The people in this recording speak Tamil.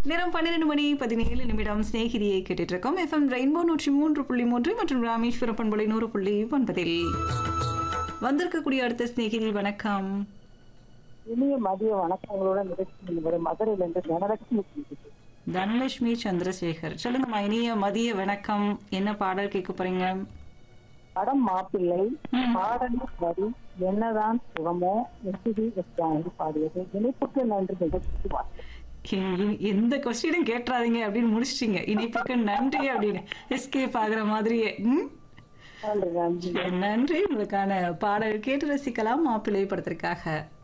நேரம் பன்னிரெண்டு மணி பதினேழு நிமிடம் சிநேகிதியை கேட்டுட்டு இருக்கோம் எஃப்எம் ரெயின்போ நூற்றி மூன்று புள்ளி மூன்று மற்றும் ராமேஸ்வரம் பண்பலை நூறு புள்ளி ஒன்பதில் வந்திருக்கக்கூடிய அடுத்த சிநேகிதி வணக்கம் இனிய மதிய வணக்கங்களோட நிகழ்ச்சி வரும் மதுரையிலிருந்து தனலட்சுமி பேசுகிறேன். தனலட்சுமி சந்திரசேகர் சொல்லுங்கம்மா இனிய மதிய வணக்கம் என்ன பாடல் கேட்க போறீங்க படம் மாப்பிள்ளை ம். பாடல் வரி என்னதான் சுகமோ எஸ்டி எஸ்டாண்டி பாடியது இணைப்புக்கு நன்றி நிகழ்ச்சிக்கு வாழ்த்து. இ- இ- எந்த கொஸ்டினும் கேட்டுறாதீங்க அப்படின்னு முடிச்சிட்டீங்க இனிப்புக்கு நன்றி அப்படின்னு எஸ்கேப் ஆகுற மாதிரியே ம்? நன்றி நன்றி நன்றி உங்களுக்கான பாடல் கேட்டு ரசிக்கலாம் மாப்பிள்ளை படத்திற்காக